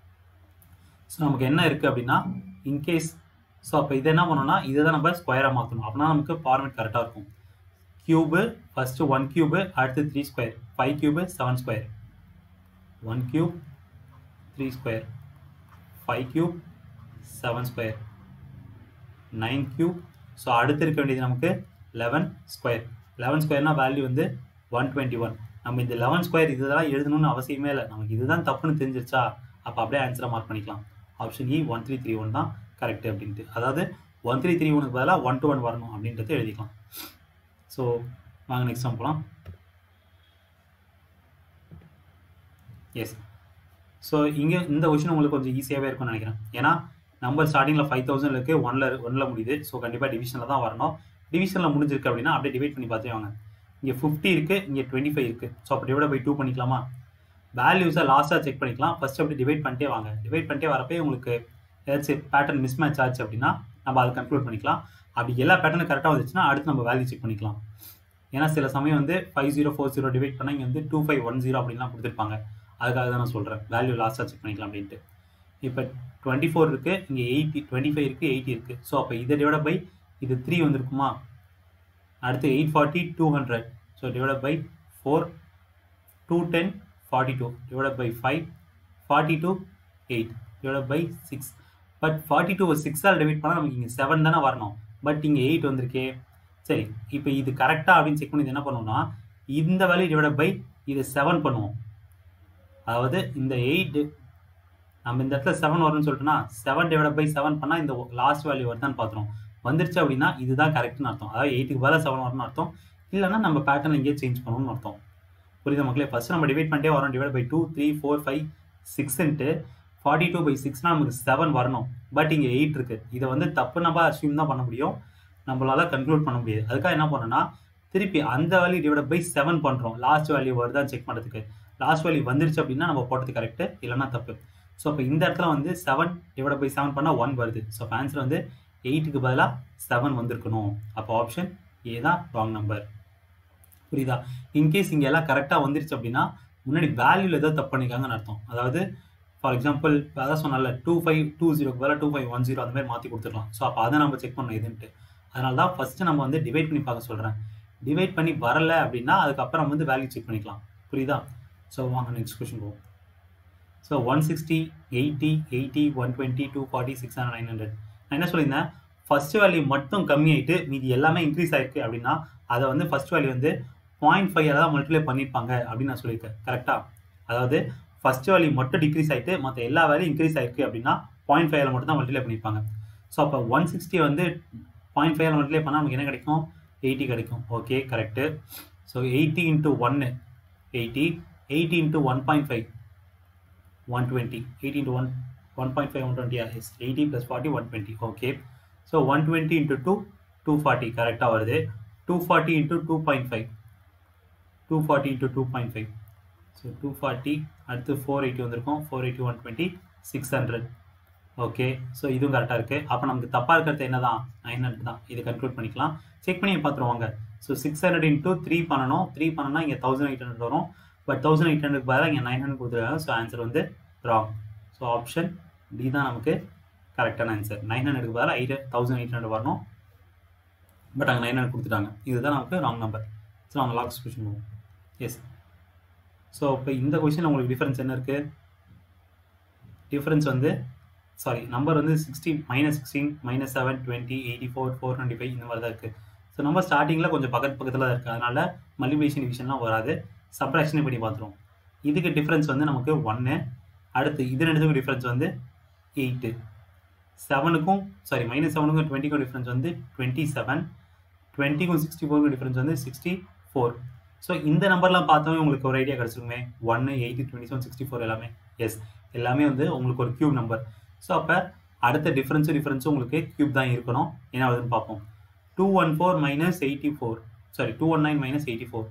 ஸோ நமக்கு என்ன இருக்குது அப்படின்னா இன்கேஸ் ஸோ அப்போ இதை என்ன பண்ணணும்னா இதை தான் நம்ம ஸ்கொயராக மாற்றணும் அப்படின்னா நமக்கு ஃபார்மேட் கரெக்டாக இருக்கும் கியூபு ஃபஸ்ட்டு ஒன் கியூபு அடுத்து three square five cube seven square one cube three square five cube seven square nine cube so அடுத்து இருக்க வேண்டியது நமக்கு லெவன் ஸ்கொயர் லெவன் ஸ்கொயர்னா வேல்யூ வந்து ஒன் டுவெண்ட்டி ஒன் நம்ம இந்த லெவன் ஸ்கொயர் இதெல்லாம் எழுதணும்னு அவசியமே இல்லை நமக்கு இதுதான் தப்புன்னு தெரிஞ்சிருச்சா அப்போ அப்படியே ஆன்சரை மார்க் பண்ணிக்கலாம் option E one three three one தான் கரெக்ட் அப்படின்ட்டு அதாவது ஒன் த்ரீ த்ரீ ஒனுக்கு பதிலாக ஒன் டு ஒன் வரணும் அப்படின்றத எழுதிக்கலாம் ஸோ வாங்க நெக்ஸ்ட் டைம் போகலாம் எஸ் ஸோ இங்கே இந்த கொஷின் உங்களுக்கு கொஞ்சம் ஈஸியாகவே இருக்கும்னு நினைக்கிறேன் ஏன்னா நம்பர் ஸ்டார்டிங்கில் ஃபைவ் தௌசண்ட் இருக்குது ஒன்ல ஒன்ல முடியுது ஸோ கண்டிப்பாக டிவிஷனில் தான் வரணும் டிவிஷனில் முடிஞ்சிருக்கு அப்படின்னா அப்படியே டிவைட் பண்ணி பார்த்தே வாங்க இங்கே ஃபிஃப்டி இருக்குது இங்கே டுவெண்ட்டி ஃபைவ் இருக்குது ஸோ அப்போ டிவைட் பை டூ பண்ணிக்கலாமா வேல்யூஸை லாஸ்ட்டாக செக் பண்ணிக்கலாம் ஃபர்ஸ்ட் அப்படி டிவைட் பண்ணிட்டே வாங்க டிவைட் பண்ணிட்டே வரப்பே உங்களுக்கு ஏதாச்சும் பேட்டர்ன் மிஸ் மேட்ச் ஆச்சு அப்படின்னா நம்ம அதை கன்க்ளூட் பண்ணிக்கலாம் அப்படி எல்லா பேட்டர்னும் கரெக்டாக வந்துச்சுன்னா அடுத்து நம்ம வேல்யூ செக் பண்ணிக்கலாம் ஏன்னா சில சமயம் வந்து five zero four zero divide பண்ணால் இங்கே வந்து டூ ஃபைவ் ஒன் ஜீரோ அப்படின்லாம் கொடுத்துருப்பாங்க அதுக்காக தான் நான் சொல்கிறேன் வேல்யூ லாஸ்ட்டாக செக் பண்ணிக்கலாம் அப்படின்ட்டு இப்போ டுவெண்ட்டி ஃபோர் இருக்குது இங்கே எயிட்டி டுவெண்ட்டி ஃபைவ் இருக்குது எயிட்டி இருக்குது ஸோ அப்போ இதை டிவைட் பை இது த்ரீ வந்திருக்குமா அடுத்து eight forty two hundred so divide by four two ten forty two divide by five forty two eight divide by six but forty two சிக்ஸால் டிவைட் பண்ணால் நமக்கு இங்கே செவன் தானே வரணும் பட் இங்கே எயிட் வந்திருக்கே சரி இப்போ இது கரெக்டாக அப்படின்னு செக் பண்ணி இது என்ன பண்ணுவோம்னா இந்த வேல்யூ டிவைட் பை இது செவன் பண்ணுவோம் அதாவது இந்த எயிட் நம்ம இந்த இடத்துல செவன் வரும்னு சொல்லிட்டுனா செவன் டிவைட் பை செவன் பண்ணால் இந்த லாஸ்ட் வேல்யூ வருதான்னு பார்த்துரும் வந்துருச்சு அப்படின்னா இதுதான் கரெக்ட்னு அர்த்தம் அதாவது எயிட்டுக்கு பதிலாக செவன் வரும்னு அர்த்தம் இல்லைன்னா நம்ம பேட்டர்ன் இங்கேயே சேஞ்ச் பண்ணணும்னு அர்த்தம் புரியுது மக்களே ஃபர்ஸ்ட் நம்ம டிவைட் பண்ணிட்டே வரோம் divide by two three four five சிக்ஸ்ன்ட்டு ஃபார்ட்டி டூ பை சிக்ஸ்னால் நமக்கு செவன் வரணும் பட் இங்கே எயிட் இருக்குது இதை வந்து தப்பு நம்ம அசியூம் தான் பண்ண முடியும் நம்மளால கன்க்ளூட் பண்ண முடியாது அதுக்காக என்ன பண்ணோம்னா திருப்பி அந்த வேல்யூ டிவைட் பை செவன் பண்ணுறோம் லாஸ்ட் வேல்யூ வருதான்னு செக் பண்ணுறதுக்கு லாஸ்ட் வேல்யூ வந்துருச்சு அப்படின்னா நம்ம போட்டது கரெக்டு இல்லைன்னா தப்பு ஸோ அப்போ இந்த இடத்துல வந்து செவன் டிவைட் பை செவன் பண்ணால் ஒன் வருது ஸோ அப்போ ஆன்சர் வந்து எயிட்டுக்கு பதிலாக செவன் வந்திருக்கணும் அப்போ ஆப்ஷன் ஏ தான் ராங் நம்பர் புரியுதா இன்கேஸ் இங்கே எல்லாம் கரெக்டாக வந்துருச்சு அப்படின்னா முன்னாடி வேல்யூவில் ஏதோ தப்பு பண்ணிக்காங்கன்னு அர்த்தம் அதாவது ஃபார் எக்ஸாம்பிள் அதான் சொன்னால டூ ஃபைவ் டூ ஜீரோக்கு பதிலாக டூ ஃபைவ் ஒன் ஜீரோ அந்த மாதிரி மாற்றி கொடுத்துடலாம் ஸோ அப்போ அதை நம்ம செக் பண்ணணும் இதுன்ட்டு அதனால தான் ஃபஸ்ட்டு நம்ம வந்து டிவைட் பண்ணி பார்க்க சொல்கிறேன் டிவைட் பண்ணி வரல அப்படின்னா அதுக்கப்புறம் வந்து வேல்யூ செக் பண்ணிக்கலாம் புரியுதா ஸோ வாங்க நெக்ஸ்ட் கொஸ்டின் போவோம் so one sixty eighty eighty one twenty two forty six hundred nine hundred நான் என்ன சொல்லியிருந்தேன் ஃபர்ஸ்ட் வேல்யூ மட்டும் கம்மியாயிட்டு மீதி எல்லாமே இன்க்ரீஸ் ஆயிருக்கு அப்படின்னா அதை வந்து ஃபர்ஸ்ட் வேல்யூ வந்து பாயிண்ட் ஃபைவ் தான் மல்டிப்ளை பண்ணியிருப்பாங்க அப்படின்னு நான் சொல்லியிருக்கேன் கரெக்டாக அதாவது ஃபர்ஸ்ட் வேல்யூ மட்டும் டிக்ரீஸ் ஆயிட்டு மற்ற எல்லா வேல்யூ இன்க்ரீஸ் ஆயிருக்கு அப்படின்னா பாயிண்ட் ஃபைவ்ல மட்டும் தான் மல்டிப்ளை பண்ணியிருப்பாங்க ஸோ அப்போ ஒன் சிக்ஸ்டி வந்து பாயிண்ட் ஃபைவ்ல மல்டிப்ளை பண்ணால் நமக்கு என்ன கிடைக்கும் எயிட்டி கிடைக்கும் okay correct so eighty into ஒன்று eighty eighty into one point five one twenty eighty into one one point five one டுவெண்ட்டியா yes eighty plus forty one twenty okay so one twenty into two two forty கரெக்டாக வருது two forty into two point five two forty into two point five so two forty அடுத்து ஃபோர் எயிட்டி வந்திருக்கும் four eighty one twenty six hundred okay so இதுவும் கரெக்டாக இருக்குது அப்போ நமக்கு தப்பாக இருக்கிறது என்ன தான் நைன் ஹண்ட்ரட் தான் இது கன்க்ளூட் பண்ணிக்கலாம் செக் பண்ணி பார்த்துருவாங்க so six hundred into three பண்ணணும் த்ரீ பண்ணனா இங்கே தௌசண்ட் எயிட் ஹண்ட்ரட் வரும் பட் தௌசண்ட் எயிட் ஹண்ட்ரட் பதிலாக இங்கே நைன் ஹண்ட்ரட் கொடுத்துருக்காங்க ஸோ ஆன்சர் வந்து ராங் ஸோ ஆப்ஷன் டி தான் நமக்கு கரெக்டான ஆன்சர் நைன் ஹண்ட்ரடுக்கு பதிலாக எயிட் தௌசண்ட் எயிட் ஹண்ட்ரட் வரணும் பட் அங்கே நைன் ஹண்ட்ரட் கொடுத்துட்டாங்க இதுதான் நமக்கு ராங் நம்பர் ஸோ நம்ம லாக்ஸ் கொஷின் போவோம் எஸ் ஸோ இப்போ இந்த கொஷின் உங்களுக்கு டிஃப்ரென்ஸ் என்ன இருக்குது டிஃப்ரென்ஸ் வந்து சாரி நம்பர் வந்து sixteen minus sixteen minus seven twenty eighty four four twenty five இந்த மாதிரி தான் இருக்குது ஸோ நம்ம ஸ்டார்டிங்கில் கொஞ்சம் பக்கத்து பக்கத்தில் தான் இருக்குது அதனால் மல்டிபிளேஷன் டிவிஷன்லாம் வராது சப்ராக்ஷனே பண்ணி பார்த்துருவோம் இதுக்கு டிஃப்ரென்ஸ் வந்து நமக்கு ஒன்று அடுத்து இது ரெண்டுத்துக்கும் டிஃப்ரென்ஸ் வந்து எயிட்டு செவனுக்கும் சாரி மைனஸ் செவனுக்கும் டுவெண்ட்டிக்கும் டிஃப்ரென்ஸ் வந்து டுவெண்ட்டி செவன் டுவெண்ட்டிக்கும் சிக்ஸ்டி ஃபோருக்கும் டிஃப்ரென்ஸ் வந்து சிக்ஸ்டி ஃபோர் ஸோ இந்த நம்பர்லாம் பார்த்தோமே உங்களுக்கு ஒரு ஐடியா கிடச்சிருக்குமே ஒன்று eighty twenty seven sixty four எல்லாமே எஸ் எல்லாமே வந்து உங்களுக்கு ஒரு க்யூப் நம்பர் ஸோ அப்போ அடுத்த டிஃப்ரென்ஸும் டிஃப்ரென்ஸும் உங்களுக்கு க்யூப் தான் இருக்கணும் என்ன ஆகுதுன்னு பார்ப்போம் two one four minus eighty four sorry two one nine minus eighty four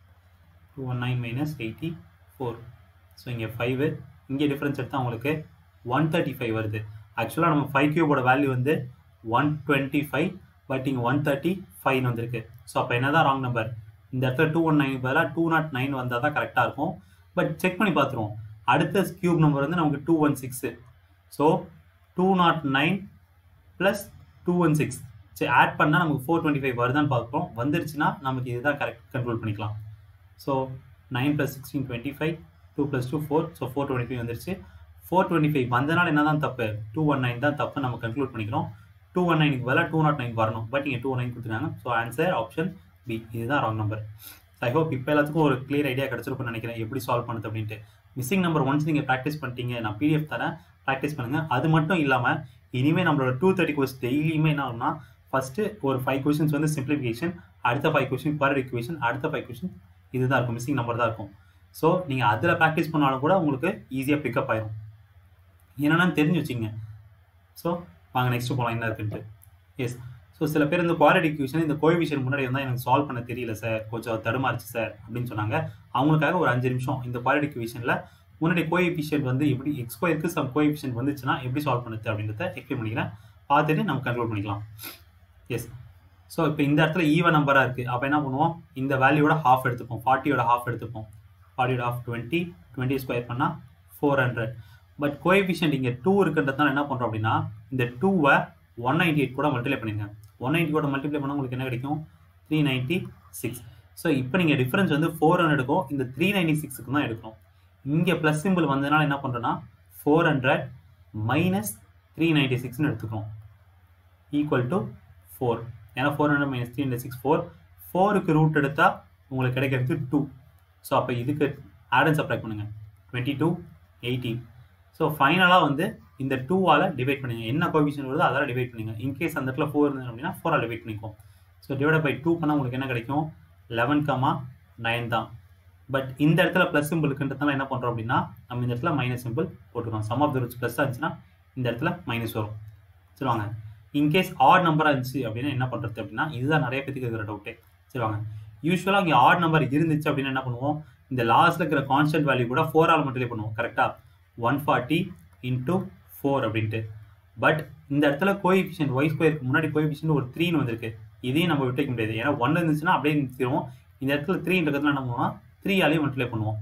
two one nine minus eighty four so இங்கே ஃபைவு இங்கே டிஃப்ரென்ஸ் எடுத்தால் உங்களுக்கு ஒன் தேர்ட்டி ஃபைவ் வருது ஆக்சுவலாக நம்ம ஃபைவ் கியூபோட வேல்யூ வந்து ஒன் டுவெண்ட்டி ஃபைவ் பட் இங்கே ஒன் தேர்ட்டி ஃபைவ்னு வந்திருக்கு ஸோ அப்போ என்ன தான் ராங் நம்பர் இந்த இடத்துல டூ ஒன் நைன் பதிலாக டூ நாட் நைன் வந்தால் தான் கரெக்டாக இருக்கும் பட் செக் பண்ணி பார்த்துருவோம் அடுத்த கியூப் நம்பர் வந்து நமக்கு two one six so two not nine plus two one six சரி ஆட் பண்ணால் நமக்கு ஃபோர் டுவெண்ட்டி ஃபைவ் வருதான்னு பார்க்குறோம் வந்துருச்சுன்னா நமக்கு இதுதான் கரெக்ட் கண்ட்ரோல் பண்ணிக்கலாம் so nine plus sixteen twenty five two plus two four so four twenty five வந்துருச்சு ஃபோர் டுவெண்ட்டி ஃபைவ் வந்தனால என்ன தான் தப்பு டூ ஒன் நைன் தான் தப்பு நம்ம கன்க்ளூட் பண்ணிக்கிறோம் டூ ஒன் நைனுக்கு பதிலாக டூ நாட் நைன் வரணும் பட் இங்கே டூ ஒன் நைன் கொடுத்துருக்காங்க ஸோ ஆன்சர் ஆப்ஷன் பி இதுதான் ராங் நம்பர் ஐ ஹோப் இப்போ எல்லாத்துக்கும் ஒரு கிளியர் ஐடியா கிடச்சிருக்கும்னு நினைக்கிறேன் எப்படி சால்வ் பண்ணுது அப்படின்ட்டு மிஸ்ஸிங் நம்பர் ஒன்ஸ் நீங்கள் ப்ராக்டிஸ் பண்ணிட்டீங்க நான் பிடிஎஃப் தரேன் ப்ராக்டிஸ் பண்ணுங்கள் அது மட்டும் இல்லாமல் இனிமேல் நம்மளோட டூ தேர்ட்டி கொஸ்ட் டெய்லியுமே என்ன ஆகும்னா ஃபஸ்ட்டு ஒரு ஃபைவ் கொஷின்ஸ் வந்து சிம்பிளிஃபிகேஷன் அடுத்த ஃபைவ் கொஷின் பர் இக்குவேஷன் அடுத்த ஃபைவ் கொஷின் இதுதான் இருக்கும் மிஸ்ஸிங் நம்பர் தான் இருக்கும் ஸோ நீங்கள் அதில் ப்ராக்டிஸ் பண்ணாலும் கூட உங்களுக்கு ஈஸியாக பிக்கப் ஆயிரும் என்னென்னு தெரிஞ்சு வச்சுங்க ஸோ வாங்க நெக்ஸ்ட் போகலாம் என்ன இருக்குன்ட்டு எஸ் ஸோ சில பேர் இந்த குவாலிட்டி இக்குவேஷன் இந்த கோஎஃபிஷியன் முன்னாடி வந்தால் எனக்கு சால்வ் பண்ண தெரியல சார் கொஞ்சம் தடுமாறுச்சு சார் அப்படின்னு சொன்னாங்க அவங்களுக்காக ஒரு அஞ்சு நிமிஷம் இந்த குவாலிட்டி இக்குவேஷனில் முன்னாடி கோஎஃபிஷியன்ட் வந்து எப்படி எக்ஸ் ஸ்கொயருக்கு சம் கோஎஃபிஷியன்ட் வந்துச்சுன்னா எப்படி சால்வ் பண்ணுது அப்படின்றத எக்ஸ்பிளைன் பண்ணிக்கிறேன் பார்த்துட்டு நம்ம கண்ட்ரோல் பண்ணிக்கலாம் எஸ் ஸோ இப்போ இந்த இடத்துல ஈவன் நம்பராக இருக்குது அப்போ என்ன பண்ணுவோம் இந்த வேல்யூவோட ஹாஃப் எடுத்துப்போம் ஃபார்ட்டியோட ஹாஃப் எடுத்துப்போம் ஃபார்ட்டியோட ஹாஃப் டுவெண்ட்டி டுவெண்ட்டி ஸ்கொயர் பண்ணால் ஃபோர் ஹண்ட்ரட் பட் கோஎஃபிஷியன்ட் இங்கே டூ இருக்குன்றதுனால என்ன பண்ணுறோம் அப்படின்னா இந்த டூவை ஒன் நைன்டி எயிட் கூட மல்டிப்ளை பண்ணிங்க ஒன் நைன்டி கூட மல்டிப்ளை பண்ணால் உங்களுக்கு என்ன கிடைக்கும் த்ரீ நைன்ட்டி சிக்ஸ் ஸோ இப்போ நீங்கள் டிஃப்ரென்ஸ் வந்து ஃபோர் ஹண்ட்ரடுக்கும் இந்த த்ரீ நைன்ட்டி சிக்ஸுக்கு தான் எடுக்கணும் இங்கே ப்ளஸ் சிம்பிள் வந்ததுனால என்ன பண்ணுறோன்னா four hundred minus three ninety சிக்ஸ்னு எடுத்துக்கிறோம் ஈக்குவல் டு ஃபோர் ஏன்னா four hundred minus three hundred six four ஃபோருக்கு ரூட் எடுத்தால் உங்களுக்கு கிடைக்கிறது டூ ஸோ அப்போ இதுக்கு ஆட் அண்ட் சப்ராக்ட் பண்ணுங்கள் டுவெண்ட்டி டூ எயிட்டீன் ஸோ ஃபைனலாக வந்து இந்த டூவால் டிவைட் பண்ணுங்க என்ன கோவிஷன் வருதோ அதால் டிவைட் பண்ணுங்க இன்கேஸ் அந்த இடத்துல ஃபோர் இருந்தது அப்படின்னா ஃபோரால் டிவைட் பண்ணிக்கும் ஸோ டிவைட் பை டூ பண்ணால் உங்களுக்கு என்ன கிடைக்கும் லெவன் கமா நைன் தான் பட் இந்த இடத்துல ப்ளஸ் சிம்பிள் இருக்குன்றதுனால என்ன பண்ணுறோம் அப்படின்னா நம்ம இந்த இடத்துல மைனஸ் சிம்பிள் போட்டுக்கிறோம் sum of the roots plus இருந்துச்சுன்னா இந்த இடத்துல மைனஸ் வரும் சரி வாங்க இன்கேஸ் ஆட் நம்பராக இருந்துச்சு அப்படின்னா என்ன பண்ணுறது அப்படின்னா இதுதான் நிறைய பேருக்கு இருக்கிற டவுட்டே சரி வாங்க யூஸ்வலாக இங்கே ஆட் நம்பர் இருந்துச்சு அப்படின்னா என்ன பண்ணுவோம் இந்த லாஸ்ட்டில் இருக்கிற கான்ஸ்டன்ட் வேல்யூ கூட ஃபோர் ஆல் மட்டும் பண்ணுவோம் கரெக்டாக ஒன் ஃபார்ட்டி இன்ட்டு ஃபோர் அப்படின்ட்டு பட் இந்த இடத்துல கோஎஃபிஷியன்ட் ஒய் ஸ்கொயருக்கு முன்னாடி கோஎஃபிஷியன்ட் ஒரு த்ரீன்னு வந்திருக்கு இதையும் நம்ம விட்டுக்க முடியாது ஏன்னா ஒன்று இருந்துச்சுன்னா அப்படியே நிறுத்திடுவோம் இந்த இடத்துல த்ரீன்றதுல என்ன பண்ணுவோம்னா த்ரீ ஆலையும் மல்டிப்ளை பண்ணுவோம்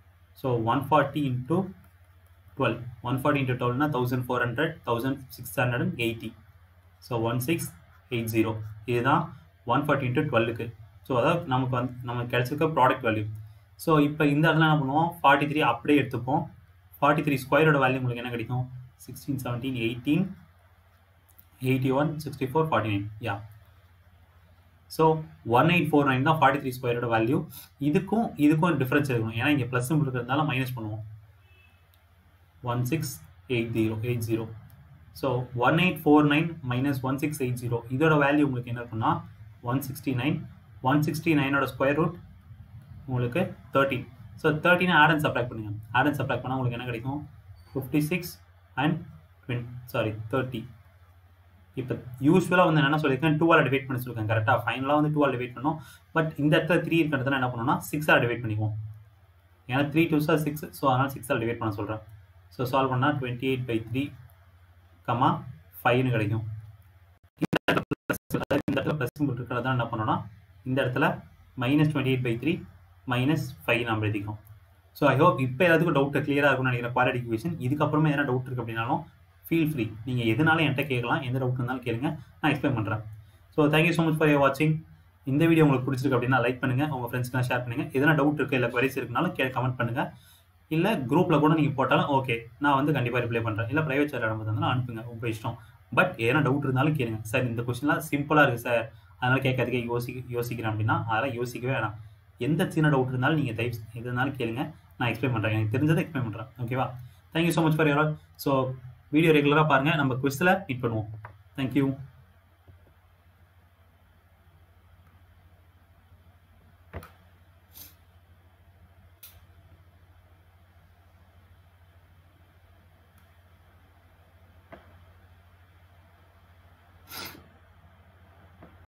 so one forty into twelve one forty into டுவெல்னா thousand four hundred thousand six hundred and eighty so one six eight zero இதுதான் ஒன் ஃபார்ட்டி இன்ட்டு டுவெல்லுக்கு ஸோ அதாவது நமக்கு வந்து நமக்கு கிடைச்சிருக்க ப்ராடக்ட் வேல்யூ ஸோ இப்போ இந்த இடத்துல என்ன பண்ணுவோம் ஃபார்ட்டி த்ரீ அப்படியே எடுத்துப்போம் ஃபார்ட்டி த்ரீ ஸ்கொயரோட வேல்யூ உங்களுக்கு என்ன கிடைக்கும் sixteen seventeen eighteen eighty one sixty four forty nine ya so one eight four nine தான் ஃபார்ட்டி த்ரீ ஸ்கொயரோட வேல்யூ இதுக்கும் இதுக்கும் டிஃப்ரென்ஸ் இருக்கணும் ஏன்னா இங்கே ப்ளஸ் இருக்கிறதுனால மைனஸ் பண்ணுவோம் one six eight zero eight zero so one eight four nine minus one six eight zero இதோட வேல்யூ உங்களுக்கு என்ன இருக்குன்னா one sixty nine one sixty நைனோட ஸ்கொயர் ரூட் உங்களுக்கு தேர்ட்டின் ஸோ தேர்ட்டினை ஆட் அண்ட் சப்ராக்ட் பண்ணுங்க ஆட் அண்ட் சப்ராக்ட் பண்ணால் உங்களுக்கு என்ன கிடைக்கும் fifty six and twenty sorry thirty இப்போ யூஸ்வலாக வந்து என்ன சொல்லியிருக்கேன் டூவால் டிவைட் பண்ணி சொல்லியிருக்கேன் கரெக்டாக ஃபைனலாக வந்து டூவால் டிவைட் பண்ணோம் பட் இந்த இடத்துல த்ரீ இருக்கிறதுல என்ன பண்ணணும்னா சிக்ஸால் டிவைட் பண்ணிக்குவோம் ஏன்னா three two sir six so அதனால் சிக்ஸால் டிவைட் பண்ண சொல்கிறேன் ஸோ சால்வ் பண்ணால் twenty eight by three comma ஃபைவ்னு கிடைக்கும் இந்த இடத்துல ப்ளஸ் இந்த இடத்துல ப்ளஸ் சிம்பிள் இருக்கிறதா என்ன பண்ணோம்னா இந்த இடத்துல minus twenty eight by three minus five நம்ம எழுதிக்கிறோம் ஸோ ஐ ஹோப் இப்போ எல்லாத்துக்கும் டவுட் கிளியராக இருக்கும்னு நினைக்கிறேன் குவாலிட்டி ஈக்குவேஷன் இதுக்கப்புறமா எதனா டவுட் இருக்குது அப்படின்னாலும் ஃபீல் ஃப்ரீ நீங்கள் எதுனாலும் என்கிட்ட கேட்கலாம் எந்த டவுட் இருந்தாலும் கேளுங்க நான் எக்ஸ்பிளைன் பண்ணுறேன் so thank you so much for your வாட்சிங் இந்த வீடியோ உங்களுக்கு பிடிச்சிருக்கு அப்படின்னா லைக் பண்ணுங்கள் உங்கள் ஃப்ரெண்ட்ஸ்க்குலாம் ஷேர் பண்ணுங்கள் எதனா டவுட் இருக்குது இல்லை குவரிஸ் இருக்குனாலும் கே கமெண்ட் பண்ணுங்கள் இல்லை குரூப்பில் கூட நீங்கள் போட்டாலும் ஓகே நான் வந்து கண்டிப்பாக ரிப்ளை பண்ணுறேன் இல்லை ப்ரைவேட் சேர் இடம் இருந்தாலும் அனுப்புங்க உங்கள் இஷ்டம் பட் எதனா டவுட் இருந்தாலும் கேளுங்க சார் இந்த கொஸ்டின்லாம் சிம்பிளாக இருக்குது சார் அதனால் கேட்கறதுக்கே யோசிக்க யோசிக்கிறேன் அப்படின்னா அதெல்லாம் யோசிக்கவே வேணாம் எந்த சின்ன டவுட் இருந்தாலும் நீங்கள் தயவு எது இருந்தாலும் கேளுங்க நான் எக்ஸ்பிளைன் பண்ணுறேன் எனக்கு தெரிஞ்சதை எக்ஸ்பிளைன் பண்ணுறேன் ஓகேவா thank you so much for your so video ரெகுலராக பாருங்கள் நம்ம குவிஸில் மீட் பண்ணுவோம் தேங்க்யூ